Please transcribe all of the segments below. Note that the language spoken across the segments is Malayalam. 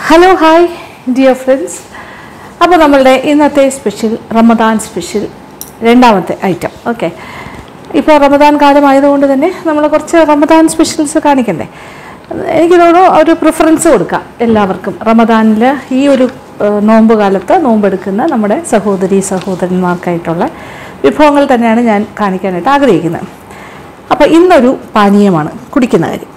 ഹലോ ഹായ് ഡിയർ ഫ്രണ്ട്സ് അപ്പോൾ നമ്മളുടെ ഇന്നത്തെ സ്പെഷ്യൽ റമദാൻ സ്പെഷ്യൽ രണ്ടാമത്തെ ഐറ്റം ഓക്കെ ഇപ്പോൾ റമദാൻ കാലമായതുകൊണ്ട് തന്നെ നമ്മൾ കുറച്ച് റമദാൻ സ്പെഷ്യൽസ് കാണിക്കണ്ടേ എനിക്ക് തോന്നുന്നു ഒരു പ്രിഫറൻസ് കൊടുക്കാം എല്ലാവർക്കും റമദാനിൽ ഈ ഒരു ഏഹ്, നോമ്പ് കാലത്ത് നോമ്പെടുക്കുന്ന നമ്മുടെ സഹോദരി സഹോദരന്മാർക്കായിട്ടുള്ള വിഭവങ്ങൾ തന്നെയാണ് ഞാൻ കാണിക്കാനായിട്ട് ആഗ്രഹിക്കുന്നത് അപ്പോൾ ഇന്നൊരു പാനീയമാണ് കുടിക്കുന്ന കാര്യം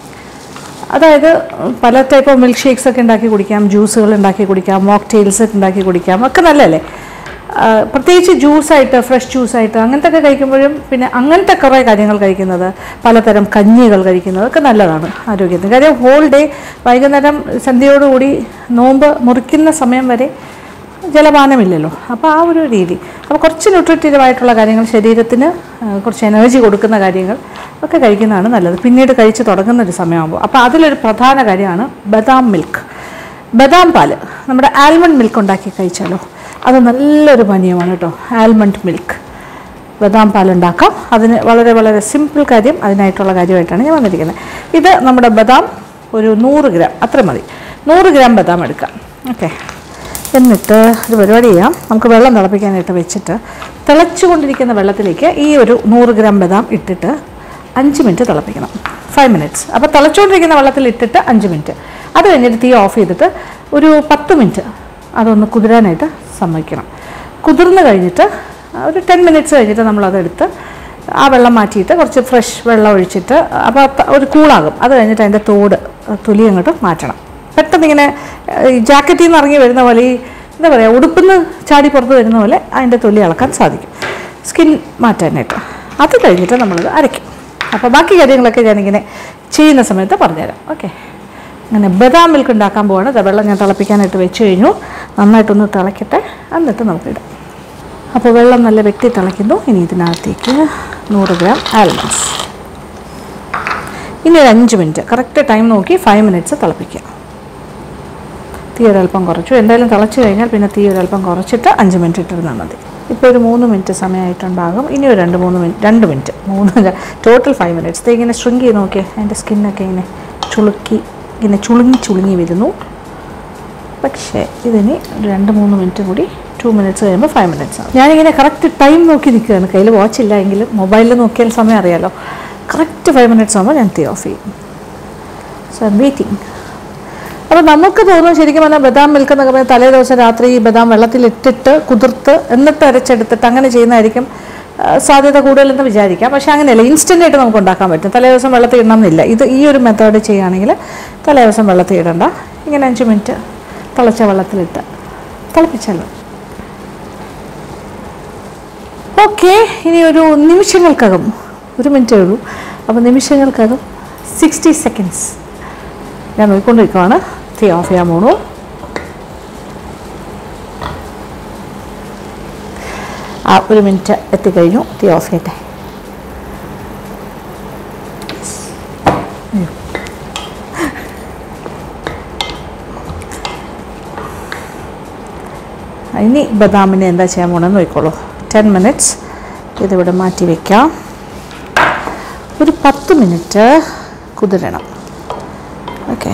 അതായത് പല ടൈപ്പ് ഓഫ് മിൽക്ക് ഷേക്സ് ഒക്കെ ഉണ്ടാക്കി കുടിക്കാം ജ്യൂസുകൾ ഉണ്ടാക്കി കുടിക്കാം മോക്ടെയിൽസ് ഉണ്ടാക്കി കുടിക്കാം ഒക്കെ നല്ലതല്ലേ ആ, പ്രത്യേകിച്ച് ജ്യൂസായിട്ട് ഫ്രഷ് ജ്യൂസായിട്ട് അങ്ങനത്തെ ഒക്കെ കഴിക്കുമ്പോഴും പിന്നെ അങ്ങനത്തെ കുറേ കാര്യങ്ങൾ കഴിക്കുന്നത് പലതരം കഞ്ഞികൾ കഴിക്കുന്നത് ഒക്കെ നല്ലതാണ് ആരോഗ്യത്തിന് കാര്യം ഹോൾ ഡേ വൈകുന്നേരം സന്ധ്യയോടുകൂടി നോമ്പ് മുറിക്കുന്ന സമയം വരെ ജലപാനമില്ലല്ലോ അപ്പോൾ ആ ഒരു രീതി അപ്പോൾ കുറച്ച് ന്യൂട്രിറ്റീവ് ആയിട്ടുള്ള കാര്യങ്ങൾ ശരീരത്തിന് ആ, കുറച്ച് എനർജി കൊടുക്കുന്ന കാര്യങ്ങൾ ഒക്കെ കഴിക്കുന്നതാണ് നല്ലത് പിന്നീട് കഴിച്ച് തുടങ്ങുന്ന ഒരു സമയമാകുമ്പോൾ അപ്പോൾ അതിലൊരു പ്രധാന കാര്യമാണ് ബദാം മിൽക്ക് ബദാം പാല് നമ്മുടെ ആൽമണ്ട് മിൽക്ക് ഉണ്ടാക്കി കഴിച്ചാലോ അത് നല്ലൊരു പാനീയമാണ് കേട്ടോ ആൽമണ്ട് മിൽക്ക് ബദാം പാലുണ്ടാക്കാം അതിന് വളരെ വളരെ സിമ്പിൾ കാര്യം അതിനായിട്ടുള്ള കാര്യമായിട്ടാണ് ഞാൻ വന്നിരിക്കുന്നത് ഇത് നമ്മുടെ ബദാം ഒരു നൂറ് ഗ്രാം അത്ര മതി നൂറ് ഗ്രാം ബദാം എടുക്കാം ഓക്കെ എന്നിട്ട് ഒരു പരിപാടി ചെയ്യാം നമുക്ക് വെള്ളം തിളപ്പിക്കാനായിട്ട് വെച്ചിട്ട് തിളച്ചുകൊണ്ടിരിക്കുന്ന വെള്ളത്തിലേക്ക് ഈ ഒരു നൂറ് ഗ്രാം ബദാം ഇട്ടിട്ട് അഞ്ച് മിനിറ്റ് തിളപ്പിക്കണം ഫൈവ് മിനിറ്റ്സ് അപ്പോൾ തിളച്ചുകൊണ്ടിരിക്കുന്ന വെള്ളത്തിൽ ഇട്ടിട്ട് അഞ്ച് മിനിറ്റ് അത് കഴിഞ്ഞിട്ട് തീ ഓഫ് ചെയ്തിട്ട് ഒരു പത്ത് മിനിറ്റ് അതൊന്ന് കുതിരാനായിട്ട് സമ്മതിക്കണം കുതിർന്ന് കഴിഞ്ഞിട്ട് ഒരു ടെൻ മിനിറ്റ്സ് കഴിഞ്ഞിട്ട് നമ്മളതെടുത്ത് ആ വെള്ളം മാറ്റിയിട്ട് കുറച്ച് ഫ്രഷ് വെള്ളം ഒഴിച്ചിട്ട് അപ്പോൾ അത് ഒരു കൂളാകും അത് കഴിഞ്ഞിട്ട് അതിൻ്റെ തോട് തൊലി അങ്ങോട്ട് മാറ്റണം പെട്ടെന്ന് ഇങ്ങനെ ഈ ജാക്കറ്റിൽ നിന്ന് ഇറങ്ങി വരുന്ന പോലെ ഈ എന്താ പറയുക ഉടുപ്പിന്ന് ചാടി പുറത്ത് വരുന്ന പോലെ അതിൻ്റെ തൊലി ഇളക്കാൻ സാധിക്കും സ്കിൻ മാറ്റാനായിട്ട് അത് കഴിഞ്ഞിട്ട് നമ്മളത് അരയ്ക്കും അപ്പോൾ ബാക്കി കാര്യങ്ങളൊക്കെ ഞാനിങ്ങനെ ചെയ്യുന്ന സമയത്ത് പറഞ്ഞുതരാം ഓക്കെ അങ്ങനെ ബദാം മിൽക്ക് ഉണ്ടാക്കാൻ പോവാണ് ദാ വെള്ളം ഞാൻ തിളപ്പിക്കാനായിട്ട് വെച്ച് കഴിഞ്ഞു നന്നായിട്ടൊന്ന് തിളയ്ക്കട്ടെ എന്നിട്ട് നമുക്കിടാം അപ്പോൾ വെള്ളം നല്ല വെട്ടി തിളയ്ക്കുന്നു ഇനി ഇതിനകത്തേക്ക് നൂറ് ഗ്രാം ആൽമണ്ട്സ് ഇനി ഒരു അഞ്ച് മിനിറ്റ് കറക്റ്റ് ടൈം നോക്കി ഫൈവ് മിനിറ്റ്സ് തിളപ്പിക്കുക തീ ഒരല്പം കുറച്ചു എന്തായാലും തിളച്ച് കഴിഞ്ഞാൽ പിന്നെ തീ ഒരല്പം കുറച്ചിട്ട് അഞ്ച് മിനിറ്റ് ഇട്ടിരുന്നാൽ മതി ഇപ്പോൾ ഒരു മൂന്ന് മിനിറ്റ് സമയമായിട്ടുണ്ടാകും ഇനി ഒരു രണ്ട് മൂന്ന് മിനിറ്റ് രണ്ട് മിനിറ്റ് മൂന്ന് ടോട്ടൽ ഫൈവ് മിനിറ്റ്സ് ഇത് ഇങ്ങനെ ശൃങ്കി ചെയ്ത് നോക്കിയേ അതിൻ്റെ സ്കിന്നൊക്കെ ഇങ്ങനെ ചുളുക്കി ഇങ്ങനെ ചുളുങ്ങി ചുളുങ്ങി വരുന്നു പക്ഷേ ഇതിന് ഒരു രണ്ട് മൂന്ന് മിനിറ്റ് കൂടി ടു മിനിറ്റ്സ് കഴിയുമ്പോൾ ഫൈവ് മിനിറ്റ്സ് ആണ് ഞാനിങ്ങനെ കറക്റ്റ് ടൈം നോക്കി നിൽക്കുകയാണ് കയ്യിൽ വാച്ച് ഇല്ല എങ്കിലും മൊബൈലിൽ നോക്കിയാൽ സമയം അറിയാലോ കറക്റ്റ് ഫൈവ് മിനിറ്റ്സ് ആകുമ്പോൾ ഞാൻ തീ ഓഫ് ചെയ്യും സോ ഐ വെയിറ്റിംഗ് അപ്പോൾ നമുക്ക് തോന്നും ശരിക്കും പറഞ്ഞാൽ ബദാം മിൽക്ക് എന്നൊക്കെ പറഞ്ഞാൽ തലേ ദിവസം രാത്രി ഈ ബദാം വെള്ളത്തിലിട്ടിട്ട് കുതിർത്ത് എന്നിട്ട് അരച്ചെടുത്തിട്ട് അങ്ങനെ ചെയ്യുന്നതായിരിക്കും ആ, സാധ്യത കൂടുതലെന്ന് വിചാരിക്കാം പക്ഷേ അങ്ങനെയല്ല ഇൻസ്റ്റൻ്റ് ആയിട്ട് നമുക്ക് ഉണ്ടാക്കാൻ പറ്റും തലേ ദിവസം വെള്ളത്തിൽ ഇടണമെന്നില്ല ഇത് ഈ ഒരു മെത്തേഡ് ചെയ്യുകയാണെങ്കിൽ തലേ ദിവസം വെള്ളത്തിൽ ഇടണ്ട ഇങ്ങനെ അഞ്ച് മിനിറ്റ് തിളച്ച വെള്ളത്തിലിട്ട് തിളപ്പിച്ചാൽ മതി ഓക്കെ ഇനി ഒരു നിമിഷങ്ങൾക്കകം ഒരു മിനിറ്റേ ഉള്ളൂ അപ്പോൾ നിമിഷങ്ങൾക്കകം സിക്സ്റ്റി സെക്കൻഡ്സ് ഞാൻ നോക്കിക്കൊണ്ടിരിക്കുവാണ് തീ ഓഫ് ചെയ്യാൻ പോണു ആ ഒരു മിനിറ്റ് എത്തിക്കഴിഞ്ഞു തീ ഓഫ് ചെയ്യട്ടെ അയ്യോ. ഇനി ബദാമിനെ എന്താ ചെയ്യാൻ പോണെന്ന് നോക്കിക്കോളൂ ടെൻ മിനിറ്റ്സ് ഇതിവിടെ മാറ്റി വയ്ക്കാം ഒരു പത്ത് മിനിറ്റ് കുതിരണം ഓക്കെ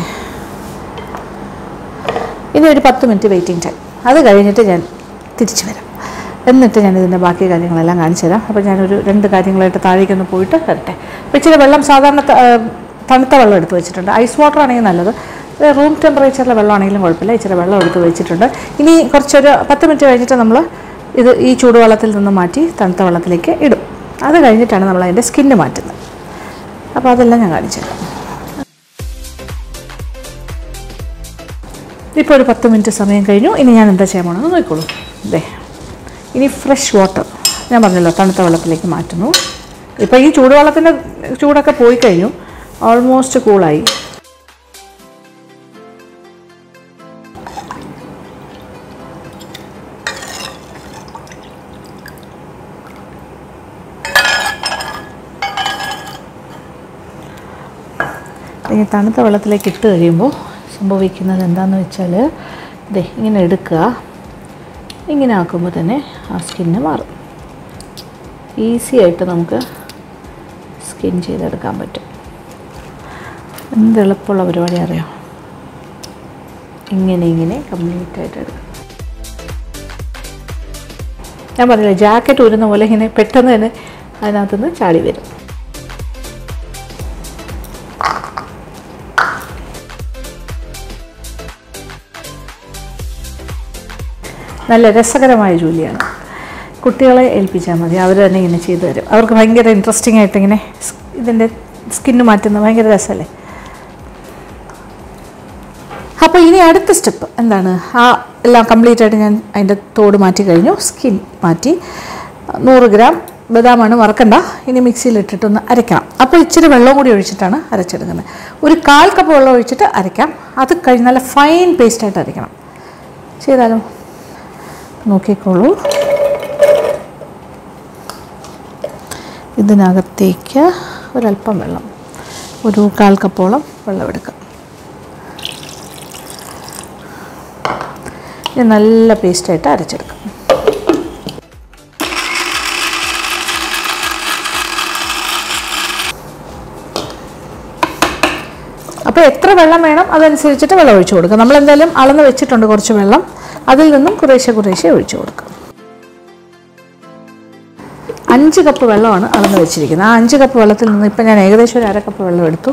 ഇനി ഒരു പത്ത് മിനിറ്റ് വെയിറ്റിംഗ് ടൈം അത് കഴിഞ്ഞിട്ട് ഞാൻ തിരിച്ചു വരാം എന്നിട്ട് ഞാൻ ഇതിൻ്റെ ബാക്കി കാര്യങ്ങളെല്ലാം കാണിച്ചു തരാം അപ്പോൾ ഞാനൊരു രണ്ട് കാര്യങ്ങളായിട്ട് താഴേക്കൊന്ന് പോയിട്ട് വരട്ടെ അപ്പോൾ ഇച്ചിരി വെള്ളം സാധാരണ ത- ആ, തണുത്ത വെള്ളം എടുത്ത് വെച്ചിട്ടുണ്ട് ഐസ് വാട്ടർ ആണെങ്കിൽ നല്ലത് റൂം ടെമ്പറേച്ചറിലെ വെള്ളമാണെങ്കിലും കുഴപ്പമില്ല ഇച്ചിരി വെള്ളം എടുത്ത് വെച്ചിട്ടുണ്ട് ഇനി കുറച്ചൊരു പത്ത് മിനിറ്റ് കഴിഞ്ഞിട്ട് നമ്മൾ ഇത് ഈ ചൂടുവെള്ളത്തിൽ നിന്ന് മാറ്റി തണുത്ത വെള്ളത്തിലേക്ക് ഇടും അത് കഴിഞ്ഞിട്ടാണ് നമ്മൾ അതിൻ്റെ സ്കിന്ന് മാറ്റുന്നത് അപ്പോൾ അതെല്ലാം ഞാൻ കാണിച്ചു തരാം ഇപ്പോൾ ഒരു പത്ത് മിനിറ്റ് സമയം കഴിഞ്ഞു ഇനി ഞാൻ എന്താ ചെയ്യാൻ പോകണമെന്ന് നോക്കിക്കോളൂ ഇതേ ഇനി ഫ്രഷ് വാട്ടർ ഞാൻ പറഞ്ഞല്ലോ തണുത്ത വെള്ളത്തിലേക്ക് മാറ്റുന്നു ഇപ്പോൾ ഈ ചൂടുവെള്ളത്തിൻ്റെ ചൂടൊക്കെ പോയി കഴിഞ്ഞു ഓൾമോസ്റ്റ് കൂളായി ഈ തണുത്ത വെള്ളത്തിലേക്ക് ഇട്ട് കഴിയുമ്പോൾ സംഭവിക്കുന്നത് എന്താണെന്ന് വെച്ചാൽ ഇതേ ഇങ്ങനെ എടുക്കുക ഇങ്ങനെ ആക്കുമ്പോൾ തന്നെ ആ സ്കിന്ന് മാറും ഈസി ആയിട്ട് നമുക്ക് സ്കിൻ ചെയ്തെടുക്കാൻ പറ്റും എന്ത് എളുപ്പമുള്ള പരിപാടി അറിയാം ഇങ്ങനെ ഇങ്ങനെ കംപ്ലീറ്റ് ആയിട്ട് എടുക്കാം ഞാൻ പറഞ്ഞില്ല ജാക്കറ്റ് ഊരുന്ന പോലെ ഇങ്ങനെ പെട്ടെന്ന് തന്നെ അതിനകത്തുനിന്ന് ചാടി വരും നല്ല രസകരമായ ജോലിയാണ് കുട്ടികളെ ഏൽപ്പിച്ചാൽ മതി അവർ തന്നെ ഇങ്ങനെ ചെയ്തു തരും അവർക്ക് ഭയങ്കര ഇൻട്രസ്റ്റിംഗ് ആയിട്ട് ഇങ്ങനെ സ് ഇതിൻ്റെ സ്കിന്ന് മാറ്റുന്നത് ഭയങ്കര രസമല്ലേ അപ്പോൾ ഇനി അടുത്ത സ്റ്റെപ്പ് എന്താണ് ആ എല്ലാം കംപ്ലീറ്റ് ആയിട്ട് ഞാൻ അതിൻ്റെ തോട് മാറ്റി കഴിഞ്ഞു സ്കിൻ മാറ്റി നൂറ് ഗ്രാം ബദാമാണ് വറക്കണ്ട ഇനി മിക്സിയിലിട്ടിട്ടൊന്ന് അരയ്ക്കണം അപ്പോൾ ഇച്ചിരി വെള്ളം കൂടി ഒഴിച്ചിട്ടാണ് അരച്ചെടുക്കുന്നത് ഒരു കാൽ കപ്പ് വെള്ളം ഒഴിച്ചിട്ട് അരയ്ക്കാം അത് കഴിഞ്ഞ് നല്ല ഫൈൻ പേസ്റ്റായിട്ട് അരയ്ക്കണം ചെയ്താലോ നോക്കിക്കോളൂ ഇതിനകത്തേക്ക് ഒരല്പം വെള്ളം ഒരു കാൽ കപ്പോളം വെള്ളം എടുക്കാം ഇത് നല്ല പേസ്റ്റായിട്ട് അരച്ചെടുക്കാം അപ്പോൾ എത്ര വെള്ളം വേണം അതനുസരിച്ചിട്ട് വെള്ളം ഒഴിച്ചു കൊടുക്കുക നമ്മൾ എന്തായാലും അളന്ന് വെച്ചിട്ടുണ്ട് കുറച്ച് വെള്ളം അതിൽ നിന്നും കുറേശ്ശെ കുറേശ്ശെ ഒഴിച്ചു കൊടുക്കുക അഞ്ച് കപ്പ് വെള്ളമാണ് അളന്ന് വെച്ചിരിക്കുന്നത് ആ അഞ്ച് കപ്പ് വെള്ളത്തിൽ നിന്ന് ഇപ്പം ഞാൻ ഏകദേശം ഒരു അര കപ്പ് വെള്ളം എടുത്തു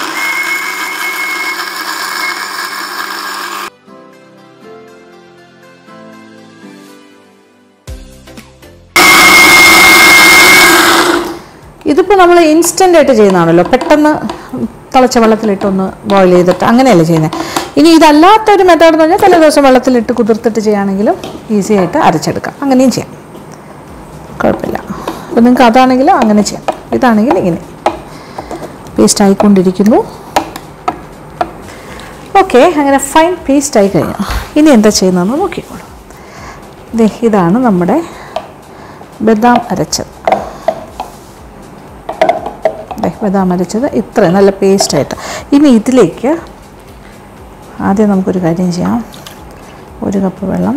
ഇതിപ്പോൾ നമ്മൾ ഇൻസ്റ്റൻ്റ് ആയിട്ട് ചെയ്യുന്നതാണല്ലോ പെട്ടെന്ന് തിളച്ച വെള്ളത്തിലിട്ടൊന്ന് ബോയിൽ ചെയ്തിട്ട് അങ്ങനെയല്ലേ ചെയ്യുന്നത് ഇനി ഇതല്ലാത്ത ഒരു മെത്തേഡ് എന്ന് പറഞ്ഞാൽ തലേ ദിവസം വെള്ളത്തിലിട്ട് കുതിർത്തിട്ട് ചെയ്യുകയാണെങ്കിലും ഈസി ആയിട്ട് അരച്ചെടുക്കാം അങ്ങനെയും ചെയ്യാം കുഴപ്പമില്ല അപ്പോൾ നിങ്ങൾക്ക് അതാണെങ്കിലും അങ്ങനെ ചെയ്യാം ഇതാണെങ്കിൽ ഇങ്ങനെ പേസ്റ്റ് ആയിക്കൊണ്ടിരിക്കുന്നു ഓക്കെ അങ്ങനെ ഫൈൻ പേസ്റ്റ് ആയി കഴിഞ്ഞു ഇനി എന്താ ചെയ്യുന്നതെന്ന് നോക്കിക്കോളൂ ദേ ഇതാണ് നമ്മുടെ ബദാം അരച്ചത് ദേ ബദാം അരച്ചത് ഇത്ര നല്ല പേസ്റ്റായിട്ട് ഇനി ഇതിലേക്ക് ആദ്യം നമുക്കൊരു കാര്യം ചെയ്യാം ഒരു കപ്പ് വെള്ളം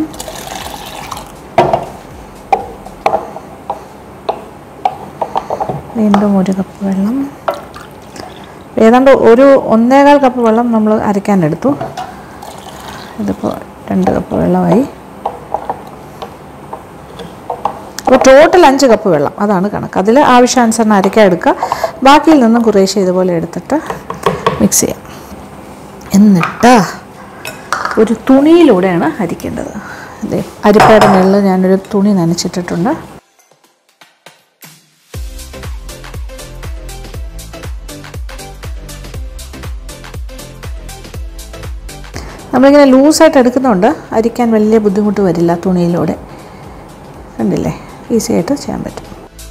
വീണ്ടും ഒരു കപ്പ് വെള്ളം ഏതാണ്ട് ഒരു ഒന്നേകാൽ കപ്പ് വെള്ളം നമ്മൾ അരയ്ക്കാനെടുത്തു ഇതിപ്പോൾ രണ്ട് കപ്പ് വെള്ളമായി അപ്പോൾ ടോട്ടൽ അഞ്ച് കപ്പ് വെള്ളം അതാണ് കണക്ക് അതിൽ ആവശ്യാനുസരണം അരയ്ക്കാൻ എടുക്കുക ബാക്കിയിൽ നിന്നും കുറേശ്ശെ ഇതുപോലെ എടുത്തിട്ട് മിക്സ് ചെയ്യാം എന്നിട്ട് ഒരു തുണിയിലൂടെയാണ് അരിക്കേണ്ടത് അതെ അരിപ്പയുടെ മുകളിൽ ഞാനൊരു തുണി നനച്ചിട്ടിട്ടുണ്ട് നമ്മളിങ്ങനെ ലൂസായിട്ട് എടുക്കുന്നതുകൊണ്ട് അരിക്കാൻ വലിയ ബുദ്ധിമുട്ട് വരില്ല തുണിയിലൂടെ കണ്ടില്ലേ ഈസി ആയിട്ട് ചെയ്യാൻ പറ്റും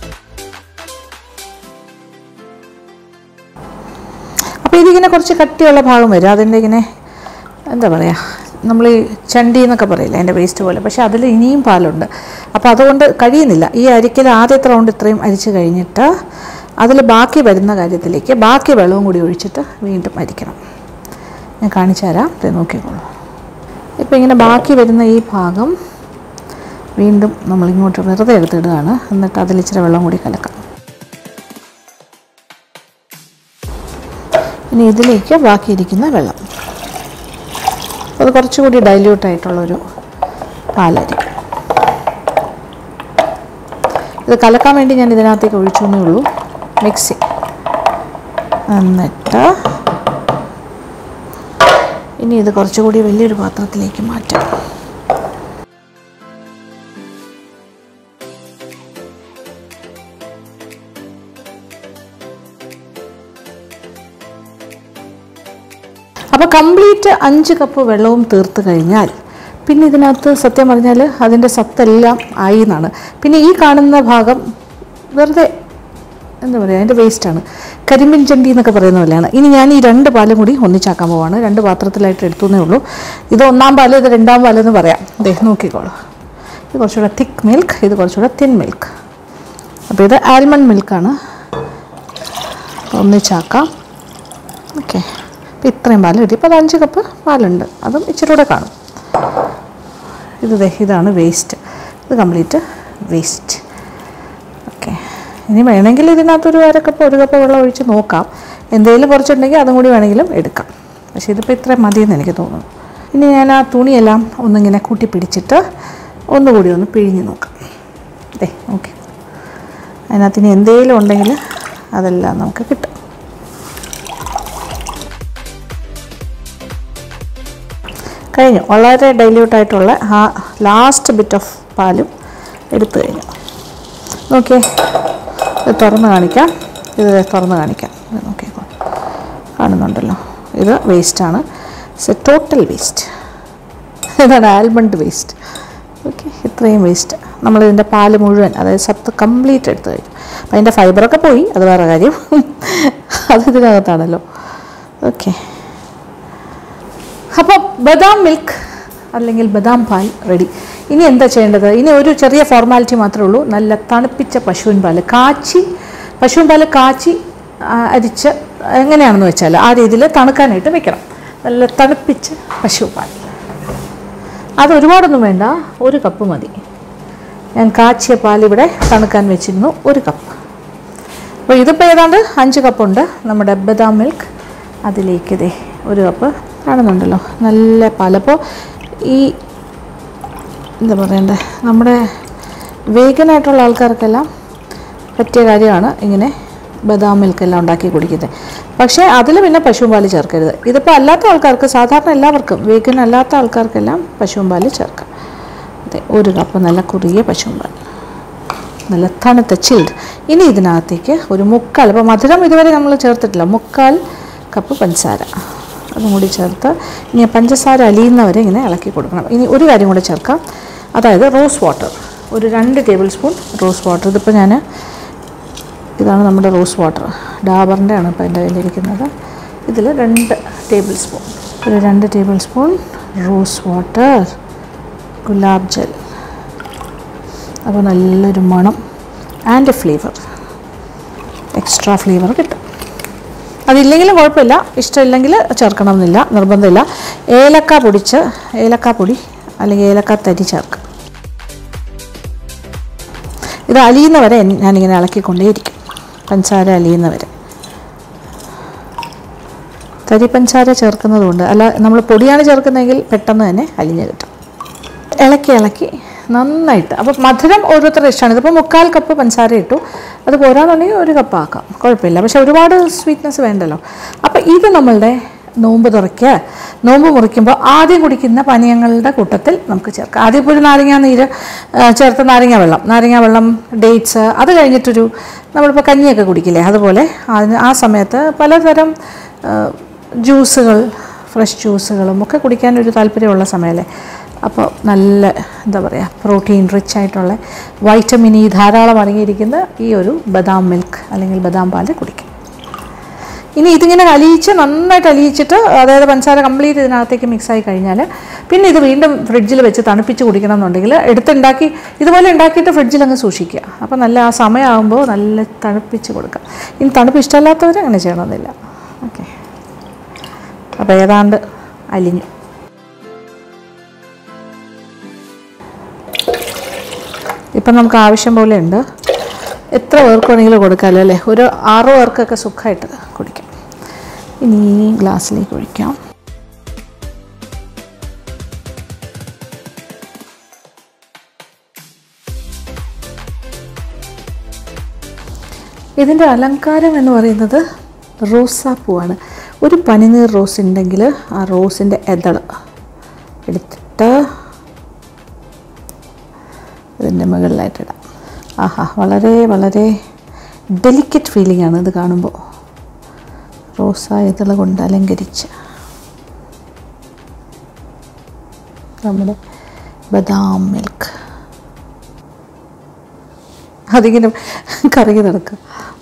അപ്പോൾ ഇതിങ്ങനെ കുറച്ച് കട്ടിയുള്ള ഭാഗം വരും അതിൻ്റെ ഇങ്ങനെ എന്താ പറയുക നമ്മൾ ഈ ചണ്ടി എന്നൊക്കെ പറയില്ല അതിൻ്റെ വേസ്റ്റ് പോലെ പക്ഷേ അതിൽ ഇനിയും പാലുണ്ട് അപ്പോൾ അതുകൊണ്ട് കഴിയുന്നില്ല ഈ അരിക്കൽ ആദ്യത്തെ റൗണ്ട് ഇത്രയും അരിച്ച് കഴിഞ്ഞിട്ട് അതിൽ ബാക്കി വരുന്ന കാര്യത്തിലേക്ക് ബാക്കി വെള്ളവും കൂടി ഒഴിച്ചിട്ട് വീണ്ടും അരിക്കണം ഞാൻ കാണിച്ചു തരാം ഇത് നോക്കിക്കോളൂ ഇപ്പോൾ ഇങ്ങനെ ബാക്കി വരുന്ന ഈ ഭാഗം വീണ്ടും നമ്മളിങ്ങോട്ട് വെറുതെ എടുത്തിടുകയാണ് എന്നിട്ട് അതിൽ ഇച്ചിരി വെള്ളം കൂടി കലക്കാം ഇനി ഇതിലേക്ക് ബാക്കിയിരിക്കുന്ന വെള്ളം അത് കുറച്ചുകൂടി ഡൈല്യൂട്ട് ആയിട്ടുള്ളൊരു പാലായിരിക്കും ഇത് കലക്കാൻ വേണ്ടി ഞാൻ ഇതിനകത്തേക്ക് ഒഴിച്ചു എന്നേ ഉള്ളൂ മിക്സി എന്നിട്ട് ഇനി ഇത് കുറച്ചുകൂടി വലിയൊരു പാത്രത്തിലേക്ക് മാറ്റാം അപ്പോൾ കംപ്ലീറ്റ് അഞ്ച് കപ്പ് വെള്ളവും തീർത്ത് കഴിഞ്ഞാൽ പിന്നെ ഇതിനകത്ത് സത്യം പറഞ്ഞാൽ അതിൻ്റെ സത്തെല്ലാം ആയി എന്നാണ് പിന്നെ ഈ കാണുന്ന ഭാഗം വെറുതെ എന്താ പറയുക അതിൻ്റെ വേസ്റ്റാണ് കരിമ്പിൻ ചണ്ടി എന്നൊക്കെ പറയുന്ന പോലെയാണ് ഇനി ഞാൻ ഈ രണ്ട് പാലും കൂടി ഒന്നിച്ചാക്കാൻ പോവാണ് രണ്ട് പാത്രത്തിലായിട്ട് എടുത്തു എന്നേ ഉള്ളൂ ഇത് ഒന്നാം പാല് ഇത് രണ്ടാം പാലെന്ന് പറയാം ദേ നോക്കിക്കോളൂ ഇത് കുറച്ചുകൂടെ തിക്ക് മിൽക്ക് ഇത് കുറച്ചുകൂടെ തിൻ മിൽക്ക് അപ്പോൾ ഇത് ആൽമണ്ട് മിൽക്കാണ് ഒന്നിച്ചാക്കാം ഓക്കെ അപ്പോൾ ഇത്രയും പാൽ കിട്ടി ഇപ്പോൾ അത് അഞ്ച് കപ്പ് പാലുണ്ട് അതും ഇച്ചിരി കൂടെ കാണും ഇത് ദേ ഇതാണ് വേസ്റ്റ് ഇത് കംപ്ലീറ്റ് വേസ്റ്റ് ഓക്കെ ഇനി വേണമെങ്കിൽ ഇതിനകത്തൊരു അര കപ്പ് ഒരു കപ്പ് വെള്ളം ഒഴിച്ച് നോക്കാം എന്തെങ്കിലും കുറച്ചുണ്ടെങ്കിൽ അതും കൂടി വേണമെങ്കിലും എടുക്കാം പക്ഷേ ഇതിപ്പോൾ ഇത്രയും മതിയെന്ന് എനിക്ക് തോന്നുന്നു ഇനി ഞാൻ ആ തുണിയെല്ലാം ഒന്നിങ്ങനെ കൂട്ടി പിടിച്ചിട്ട് ഒന്നുകൂടി ഒന്ന് പിഴിഞ്ഞ് നോക്കാം അതെ ഓക്കെ അതിനകത്ത് ഇനി എന്തെങ്കിലും ഉണ്ടെങ്കിൽ അതെല്ലാം നമുക്ക് കിട്ടും കഴിഞ്ഞു വളരെ ഡൈല്യൂട്ടായിട്ടുള്ള ആ ലാസ്റ്റ് ബിറ്റ് ഓഫ് പാലും എടുത്തു കഴിഞ്ഞു നോക്കിയേ ഇത് തുറന്ന് കാണിക്കാം ഇത് തുറന്ന് കാണിക്കാം ഇത് നോക്കിക്കോ കാണുന്നുണ്ടല്ലോ ഇത് വേസ്റ്റാണ് ഇറ്റ്സ് എ ടോട്ടൽ വേസ്റ്റ് ഇതാണ് ആൽമണ്ട് വേസ്റ്റ് ഓക്കെ ഇത്രയും വേസ്റ്റ് നമ്മളിതിൻ്റെ പാല് മുഴുവൻ അതായത് സത്ത് കംപ്ലീറ്റ് എടുത്തു കഴിഞ്ഞു അപ്പം അതിൻ്റെ ഫൈബറൊക്കെ പോയി അത് വേറെ കാര്യം അത് ഇതിനകത്താണല്ലോ ഓക്കെ അപ്പോൾ ബദാം മിൽക്ക് അല്ലെങ്കിൽ ബദാം പാൽ റെഡി ഇനി എന്താ ചെയ്യേണ്ടത് ഇനി ഒരു ചെറിയ ഫോർമാലിറ്റി മാത്രമേ ഉള്ളൂ നല്ല തണുപ്പിച്ച പശുവിൻ പാൽ കാച്ചി പശുവിൻ പാൽ കാച്ചി ആ, അരിച്ച് എങ്ങനെയാണെന്ന് വെച്ചാൽ ആ രീതിയിൽ തണുക്കാനായിട്ട് വെക്കണം നല്ല തണുപ്പിച്ച പശു പാൽ അത് ഒരുപാടൊന്നും വേണ്ട ഒരു കപ്പ് മതി ഞാൻ കാച്ചിയ പാൽ ഇവിടെ തണുക്കാൻ വെച്ചിരുന്നു ഒരു കപ്പ് അപ്പോൾ ഇതിപ്പോൾ ഏതാണ്ട് അഞ്ച് കപ്പുണ്ട് നമ്മുടെ ബദാം മിൽക്ക് അതിലേക്ക് ഇതേ ഒരു കപ്പ് കാണുന്നുണ്ടല്ലോ നല്ല പാൽ അപ്പോൾ ഈ എന്താ പറയണ്ടേ നമ്മുടെ വേഗനായിട്ടുള്ള ആൾക്കാർക്കെല്ലാം പറ്റിയ കാര്യമാണ് ഇങ്ങനെ ബദാം മിൽക്കെല്ലാം ഉണ്ടാക്കി കുടിക്കുന്നത് പക്ഷേ അതിൽ പിന്നെ പശുവും പാല് ചേർക്കരുത് ഇതിപ്പോൾ അല്ലാത്ത ആൾക്കാർക്ക് സാധാരണ എല്ലാവർക്കും വേഗൻ അല്ലാത്ത ആൾക്കാർക്കെല്ലാം പശുവും പാല് ചേർക്കാം അതെ ഒരു കപ്പ് നല്ല കുറിയ പശുവും പാൽ നല്ല തണുത്ത ചിൽഡ് ഇനി ഇതിനകത്തേക്ക് ഒരു മുക്കാൽ അപ്പോൾ മധുരം ഇതുവരെ നമ്മൾ ചേർത്തിട്ടില്ല മുക്കാൽ കപ്പ് പഞ്ചസാര അതും കൂടി ചേർത്ത് ഇനി പഞ്ചസാര അലിയുന്നവരെ ഇങ്ങനെ ഇളക്കി കൊടുക്കണം ഇനി ഒരു കാര്യം കൂടെ ചേർക്കാം അതായത് റോസ് വാട്ടർ ഒരു രണ്ട് ടേബിൾ സ്പൂൺ റോസ് വാട്ടർ ഇതിപ്പോൾ ഞാൻ ഇതാണ് നമ്മുടെ റോസ് വാട്ടർ ഡാബറിൻ്റെ ആണ് ഇപ്പോൾ എൻ്റെ കയ്യിലിരിക്കുന്നത് ഇതിൽ രണ്ട് ടേബിൾ സ്പൂൺ ഒരു രണ്ട് ടേബിൾ സ്പൂൺ റോസ് വാട്ടർ ഗുലാബ് ജൽ അപ്പോൾ നല്ലൊരു മണം ആൻഡ് ഫ്ലേവർ എക്സ്ട്രാ ഫ്ലേവർ കിട്ടും അതില്ലെങ്കിലും കുഴപ്പമില്ല ഇഷ്ടമില്ലെങ്കിൽ ചേർക്കണമെന്നില്ല നിർബന്ധമില്ല ഏലക്ക പൊടിച്ച് ഏലക്ക പൊടി അല്ലെങ്കിൽ ഏലക്ക തരി ചേർക്കും ഇത് അലിയുന്നവരെ ഞാനിങ്ങനെ ഇളക്കിക്കൊണ്ടേയിരിക്കും പഞ്ചസാര അലിയുന്നവരെ തരി പഞ്ചസാര ചേർക്കുന്നതുകൊണ്ട് അല്ല നമ്മൾ പൊടിയാണ് ചേർക്കുന്നതെങ്കിൽ പെട്ടെന്ന് തന്നെ അലിഞ്ഞ് കിട്ടും ഇളക്കി ഇളക്കി നന്നായിട്ട് അപ്പോൾ മധുരം ഓരോരുത്തരുടെ ഇഷ്ടമാണ് ഇതിപ്പോൾ മുക്കാൽ കപ്പ് പഞ്ചസാര ഇട്ടു അത് പോരാന്നുണ്ടെങ്കിൽ ഒരു കപ്പ് ആക്കാം കുഴപ്പമില്ല പക്ഷെ ഒരുപാട് സ്വീറ്റ്നെസ് വേണ്ടല്ലോ അപ്പോൾ ഇത് നമ്മളുടെ നോമ്പ് തുറയ്ക്കുക നോമ്പ് മുറിക്കുമ്പോൾ ആദ്യം കുടിക്കുന്ന പാനീയങ്ങളുടെ കൂട്ടത്തിൽ നമുക്ക് ചേർക്കാം ആദ്യം ഇപ്പോൾ ഒരു നാരങ്ങ നീര് ആ, ചേർത്ത് നാരങ്ങ വെള്ളം നാരങ്ങ വെള്ളം ഡേറ്റ്സ് അത് കഴിഞ്ഞിട്ടൊരു നമ്മളിപ്പോൾ കഞ്ഞിയൊക്കെ കുടിക്കില്ലേ അതുപോലെ അതിന് ആ സമയത്ത് പലതരം ആ, ജ്യൂസുകൾ ഫ്രഷ് ജ്യൂസുകളും ഒക്കെ കുടിക്കാൻ ഒരു താല്പര്യമുള്ള സമയമല്ലേ അപ്പോൾ നല്ല എന്താ പറയുക പ്രോട്ടീൻ റിച്ച് ആയിട്ടുള്ള വൈറ്റമിൻ ഇ ധാരാളം അടങ്ങിയിരിക്കുന്ന ഈ ഒരു ബദാം മിൽക്ക് അല്ലെങ്കിൽ ബദാം പാല് കുടിക്കും ഇനി ഇതിങ്ങനെ അലിയിച്ച് നന്നായിട്ട് അലിയിച്ചിട്ട് അതായത് പഞ്ചസാര കംപ്ലീറ്റ് ഇതിനകത്തേക്ക് മിക്സായി കഴിഞ്ഞാൽ പിന്നെ ഇത് വീണ്ടും ഫ്രിഡ്ജിൽ വെച്ച് തണുപ്പിച്ച് കുടിക്കണം എന്നുണ്ടെങ്കിൽ എടുത്തുണ്ടാക്കി ഇതുപോലെ ഉണ്ടാക്കിയിട്ട് ഫ്രിഡ്ജിൽ അങ്ങ് സൂക്ഷിക്കുക അപ്പോൾ നല്ല ആ സമയമാകുമ്പോൾ നല്ല തണുപ്പിച്ച് കൊടുക്കുക ഇനി തണുപ്പ് ഇഷ്ടമല്ലാത്തവർ അങ്ങനെ ചെയ്യണമെന്നില്ല ഓക്കെ അപ്പോൾ ഏതാണ്ട് അലിഞ്ഞു ഇപ്പം നമുക്ക് ആവശ്യം പോലെ ഉണ്ട് എത്ര പേർക്ക് വേണമെങ്കിലും കൊടുക്കാമല്ലോ അല്ലേ ഒരു ആറ് പേർക്കൊക്കെ സുഖമായിട്ട് കുടിക്കാം ഇനി ഈ ഗ്ലാസ്സിലേക്ക് ഒഴിക്കാം ഇതിൻ്റെ അലങ്കാരം എന്ന് പറയുന്നത് റോസാപ്പൂവാണ് ഒരു പനിനീർ റോസ് ഉണ്ടെങ്കിൽ ആ റോസിൻ്റെ എതൾ എടുത്തിട്ട് ഇതിൻ്റെ മുകളിലായിട്ടിടാം ആഹാ വളരെ വളരെ ഡെലിക്കറ്റ് ഫീലിംഗ് ആണ് ഇത് കാണുമ്പോൾ റോസ ഇതള കൊണ്ട് അലങ്കരിച്ച് നമ്മുടെ ബദാം മിൽക്ക് അതിങ്ങനെ കറങ്ങി നടക്കുക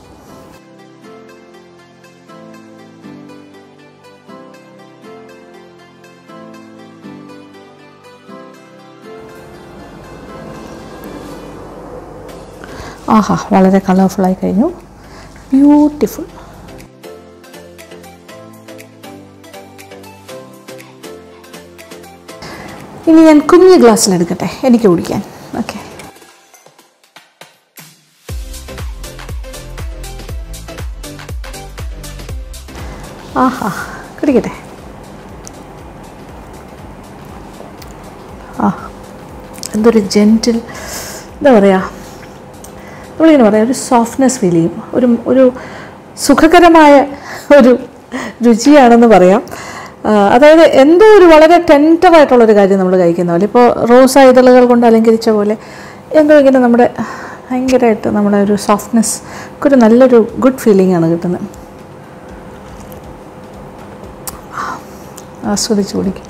ആഹാ വളരെ കളർഫുള്ളായി കഴിഞ്ഞു ബ്യൂട്ടിഫുൾ ഇനി ഞാൻ കുഞ്ഞു ഗ്ലാസ്സിലെടുക്കട്ടെ എനിക്ക് കുടിക്കാൻ ഓക്കെ ആഹാ കുടിക്കട്ടെ എന്തൊരു ജെൻറ്റിൽ എന്താ പറയുക നമ്മളിങ്ങനെ പറയാം ഒരു സോഫ്റ്റ്നെസ് ഫീൽ ചെയ്യും ഒരു ഒരു സുഖകരമായ ഒരു രുചിയാണെന്ന് പറയാം ആ, അതായത് എന്തോ ഒരു വളരെ ടെൻറ്ററായിട്ടുള്ളൊരു കാര്യം നമ്മൾ കഴിക്കുന്ന പോലെ ഇപ്പോൾ റോസ ഇതളുകൾ കൊണ്ട് അലങ്കരിച്ച പോലെ എന്തോ ഇങ്ങനെ നമ്മുടെ ഭയങ്കരമായിട്ട് നമ്മുടെ ഒരു സോഫ്റ്റ്നെസ് ഒരു നല്ലൊരു ഗുഡ് ഫീലിംഗ് ആണ് കിട്ടുന്നത് ആസ്വദിച്ച് കുടിക്കും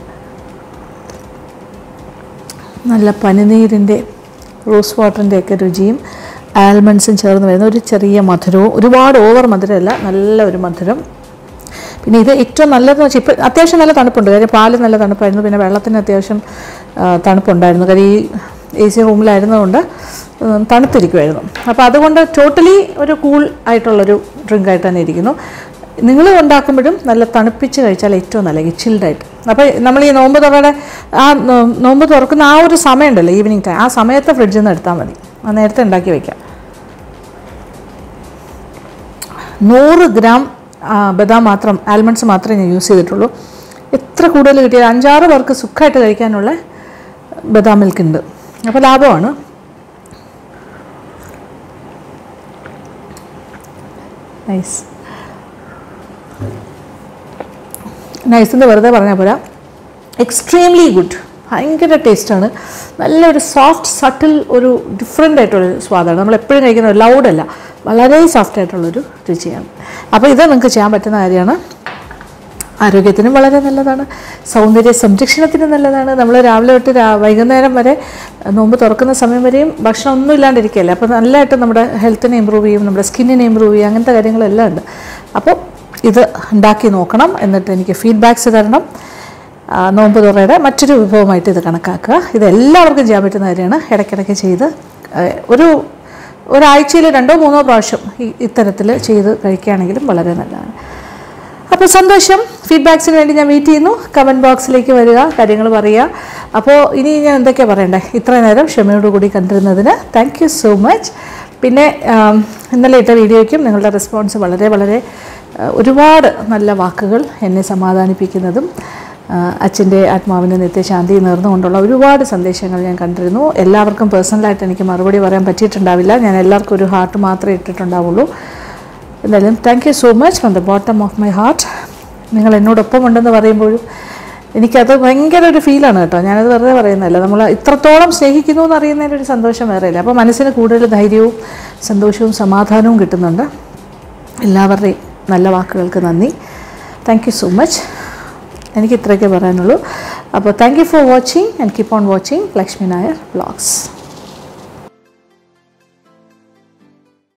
നല്ല പനിനീരിൻ്റെ റോസ് വാട്ടറിൻ്റെ ഒക്കെ രുചിയും ആൽമണ്ട്സും ചേർന്ന് വരുന്ന ഒരു ചെറിയ മധുരവും ഒരുപാട് ഓവർ മധുരമല്ല നല്ല ഒരു മധുരം പിന്നെ ഇത് ഏറ്റവും നല്ലതെന്ന് വെച്ചാൽ ഇപ്പം അത്യാവശ്യം നല്ല തണുപ്പുണ്ട് കാര്യം പാല് നല്ല തണുപ്പായിരുന്നു പിന്നെ വെള്ളത്തിന് അത്യാവശ്യം ആ, തണുപ്പുണ്ടായിരുന്നു കാര്യം ഈ എ സി റൂമിലായിരുന്നതുകൊണ്ട് ഉം, തണുത്തിരിക്കുമായിരുന്നു അപ്പോൾ അതുകൊണ്ട് ടോട്ടലി ഒരു കൂൾ ആയിട്ടുള്ളൊരു ഡ്രിങ്ക് ആയിട്ട് തന്നെ ഇരിക്കുന്നു നിങ്ങൾ ഉണ്ടാക്കുമ്പോഴും നല്ല തണുപ്പിച്ച് കഴിച്ചാൽ ഏറ്റവും നല്ല ചിൽഡായിട്ട് അപ്പോൾ നമ്മൾ ഈ നോമ്പ് തുറയുടെ ആ നോ- നോമ്പ് തുറക്കുന്ന ആ ഒരു സമയമുണ്ടല്ലോ ഈവനിങ് ടൈം ആ സമയത്ത് ഫ്രിഡ്ജിൽ നിന്ന് എടുത്താൽ മതി ആ നേരത്തെ ഉണ്ടാക്കി വയ്ക്കാം നൂറ് ഗ്രാം ആ, ബദാം മാത്രം ആൽമണ്ട്സ് മാത്രമേ ഞാൻ യൂസ് ചെയ്തിട്ടുള്ളൂ എത്ര കൂടുതൽ കിട്ടിയത് അഞ്ചാറ് പേർക്ക് സുഖമായിട്ട് കഴിക്കാനുള്ള ബദാം മിൽക്ക് ഉണ്ട് അപ്പോൾ ലാഭമാണ് നൈസ് നൈസ് എന്ന് വെറുതെ പറഞ്ഞാൽ പോരാ എക്സ്ട്രീംലി ഗുഡ് ഭയങ്കര ടേസ്റ്റാണ് നല്ലൊരു സോഫ്റ്റ് സട്ടിൽ ഒരു ഡിഫറെൻ്റ് ആയിട്ടുള്ളൊരു സ്വാദാണ് നമ്മൾ എപ്പോഴും കഴിക്കുന്ന ലൗഡല്ല വളരെ സോഫ്റ്റ് ആയിട്ടുള്ളൊരു രുചിയാണ് അപ്പോൾ ഇത് നിങ്ങൾക്ക് ചെയ്യാൻ പറ്റുന്ന കാര്യമാണ് ആരോഗ്യത്തിനും വളരെ നല്ലതാണ് സൗന്ദര്യ സംരക്ഷണത്തിനും നല്ലതാണ് നമ്മൾ രാവിലെ തൊട്ട് രാ വൈകുന്നേരം വരെ നോമ്പ് തുറക്കുന്ന സമയം വരെയും ഭക്ഷണം ഒന്നും ഇല്ലാണ്ടിരിക്കുകയല്ലേ അപ്പോൾ നല്ലതായിട്ട് നമ്മുടെ ഹെൽത്തിനെ ഇമ്പ്രൂവ് ചെയ്യും നമ്മുടെ സ്കിന്നിനെ ഇമ്പ്രൂവ് ചെയ്യും അങ്ങനത്തെ കാര്യങ്ങളെല്ലാം ഉണ്ട് അപ്പോൾ ഇത് ഉണ്ടാക്കി നോക്കണം എന്നിട്ട് എനിക്ക് ഫീഡ്ബാക്ക്സ് തരണം ആ, നോമ്പ് തുറയുടെ മറ്റൊരു വിഭവമായിട്ട് ഇത് കണക്കാക്കുക ഇത് എല്ലാവർക്കും ചെയ്യാൻ പറ്റുന്ന കാര്യമാണ് ഇടയ്ക്കിടയ്ക്ക് ചെയ്ത് ആ, ഒരു ഒരാഴ്ചയിൽ രണ്ടോ മൂന്നോ പ്രാവശ്യം ഈ ഇത്തരത്തിൽ ചെയ്ത് കഴിക്കുകയാണെങ്കിലും വളരെ നല്ലതാണ് അപ്പോൾ സന്തോഷം ഫീഡ്ബാക്സിന് വേണ്ടി ഞാൻ വെയിറ്റ് ചെയ്യുന്നു കമൻറ്റ് ബോക്സിലേക്ക് വരിക കാര്യങ്ങൾ പറയുക അപ്പോൾ ഇനി ഞാൻ എന്തൊക്കെയാണ് പറയണ്ടേ ഇത്രയും നേരം ക്ഷമയോടുകൂടി കണ്ടിരുന്നതിന് താങ്ക് യു സോ മച്ച് പിന്നെ ആം, ഇന്നലെ ഇട്ട വീഡിയോയ്ക്കും നിങ്ങളുടെ റെസ്പോൺസ് വളരെ വളരെ ആ, ഒരുപാട് നല്ല വാക്കുകൾ എന്നെ സമാധാനിപ്പിക്കുന്നതും അച്ഛൻ്റെ ആത്മാവിന് നിത്യശാന്തി നേർന്നുകൊണ്ടുള്ള ഒരുപാട് സന്ദേശങ്ങൾ ഞാൻ കണ്ടിരുന്നു എല്ലാവർക്കും പേഴ്സണലായിട്ട് എനിക്ക് മറുപടി പറയാൻ പറ്റിയിട്ടുണ്ടാവില്ല ഞാൻ എല്ലാവർക്കും ഒരു ഹാർട്ട് മാത്രമേ ഇട്ടിട്ടുണ്ടാവുള്ളൂ എന്തായാലും thank you so much from the bottom of my heart നിങ്ങൾ എന്നോടൊപ്പം ഉണ്ടെന്ന് പറയുമ്പോഴും എനിക്കത് ഭയങ്കര ഒരു ഫീലാണ് കേട്ടോ ഞാനത് വെറുതെ പറയുന്നതല്ല നമ്മൾ ഇത്രത്തോളം സ്നേഹിക്കുന്നു എന്ന് അറിയുന്നതിൻ്റെ ഒരു സന്തോഷം വേറെയില്ല അപ്പോൾ മനസ്സിന് കൂടുതൽ ധൈര്യവും സന്തോഷവും സമാധാനവും കിട്ടുന്നുണ്ട് എല്ലാവരുടെയും നല്ല വാക്കുകൾക്ക് നന്ദി താങ്ക് യു സോ മച്ച് എനിക്ക് ഇത്രയൊക്കെ പറയാനുള്ളൂ അപ്പോൾ thank you for watching and keep on watching Lakshmi Nair vlogs